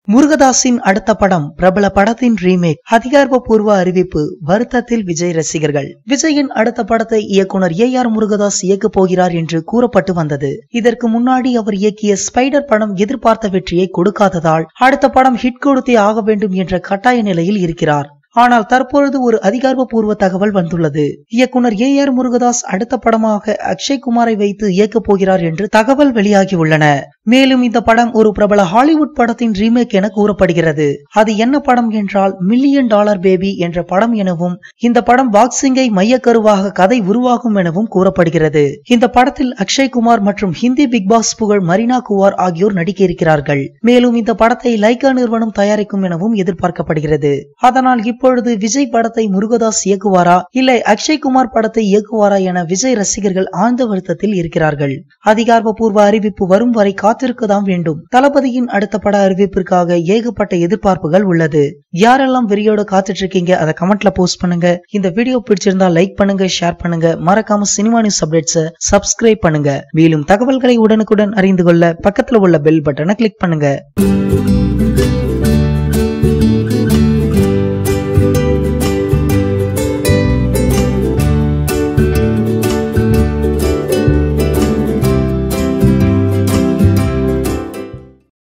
முருகதாஸின் அடுத்த படம் பிரபல படத்தின் ரீமேக் அதிகாரப்பூர்வ அறிவிப்பு வருத்தத்தில் விஜய் ரசிகர்கள் விஜயின் அடுத்த படத்தை இயக்குனர் ஏ ஆர் முருகதாஸ் இயக்கப் போகிறார் என்று கூறப்பட்டு வந்தது இதற்கு முன்னாடி அவர் இயக்கிய ஸ்பைடர் படம் எதிர்பார்த்த வெற்றியை கொடுக்காததால் அடுத்த படம் ஹிட் கொடுத்தே ஆக வேண்டும் என்ற கட்டாய நிலையில் இருக்கிறார் ஆனால் தற்பொழுது ஒரு அதிகாரப்பூர்வ தகவல் வந்துள்ளது இயக்குனர் ஏ ஆர் முருகதாஸ் அடுத்த படமாக அக்ஷய் குமாரை வைத்து இயக்கப் போகிறார் என்று தகவல் வெளியாகியுள்ளன மேலும் இந்த படம் ஒரு பிரபல ஹாலிவுட் படத்தின் ரீமேக் என கூறப்படுகிறது அது என்ன படம் என்றால் மில்லியன் டாலர் பேபி என்ற படம் எனவும் இந்த படம் பாக்ஸிங்கை மையக்கருவாக கதை உருவாகும் எனவும் கூறப்படுகிறது இந்த படத்தில் அக்ஷய் குமார் மற்றும் ஹிந்தி பிக் பாஸ் புகழ் மரினா குவார் ஆகியோர் நடிக்க இருக்கிறார்கள் மேலும் இந்த படத்தை லைகா நிறுவனம் தயாரிக்கும் எனவும் எதிர்பார்க்கப்படுகிறது அதனால் இப்பொழுது விஜய் படத்தை முருகதாஸ் இயக்குவாரா இல்லை அக்ஷய் குமார் படத்தை இயக்குவாரா என விஜய் ரசிகர்கள் ஆழ்ந்த வருத்தத்தில் இருக்கிறார்கள் அதிகாரப்பூர்வ அறிவிப்பு வரும் வரை காத்திருக்கதான் வேண்டும் தளபதியின் அடுத்த பட அறிவிப்பிற்காக ஏகப்பட்ட எதிர்பார்ப்புகள் உள்ளது யாரெல்லாம் வெறியோட காத்துட்டு இருக்கீங்க அதை கமெண்ட்ல போஸ்ட் பண்ணுங்க இந்த வீடியோ பிடிச்சிருந்தா லைக் பண்ணுங்க ஷேர் பண்ணுங்க மறக்காம சினிமா நியூஸ் அப்டேட்ஸை சப்ஸ்கிரைப் பண்ணுங்க மேலும் தகவல்களை உடனுக்குடன் அறிந்து கொள்ள பக்கத்துல உள்ள பெல் பட்டனை கிளிக் பண்ணுங்க